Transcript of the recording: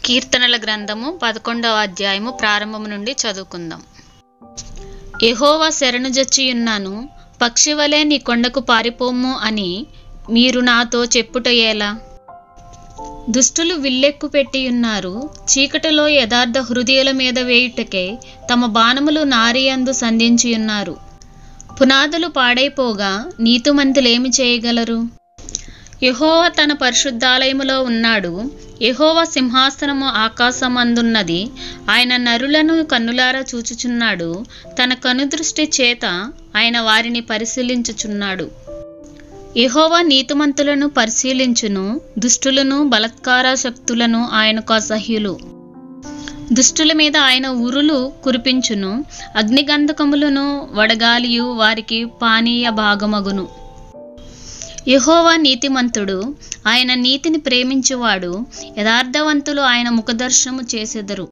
కీర్తనల గ్రంథము పదకొండవ అధ్యాయము ప్రారంభము నుండి చదువుకుందాం యెహోవా శరణుజొచ్చియున్నాను పక్షివలె నీ కొండకు పారిపోము అని మీరు నాతో చెప్పుట ఎలా దుష్టులు విల్లెక్కు పెట్టియున్నారు చీకటిలో యథార్థ హృదయుల మీద వేయుటకే తమ బాణములు నారియందు సంధించియున్నారు పునాదులు పాడైపోగా నీతిమంతులేమి చేయగలరు యెహోవా తన పరిశుద్ధాలయములో ఉన్నాడు యెహోవా సింహాసనము ఆకాశమందున్నది ఆయన నరులను కన్నులారా చూచుచున్నాడు తన కనుదృష్టి చేత ఆయన వారిని పరిశీలించుచున్నాడు యెహోవా నీతిమంతులను పరిశీలించును దుష్టులను బలత్కార శక్తులను ఆయనకు అసహ్యులు దుష్టుల మీద ఆయన ఉరులు కురిపించును అగ్నిగంధకములను వడగాలియు వారికి పానీయ భాగమగును యెహోవా నీతిమంతుడు ఆయన నీతిని ప్రేమించువాడు యథార్థవంతులు ఆయన ముఖదర్శనము చేసెదరు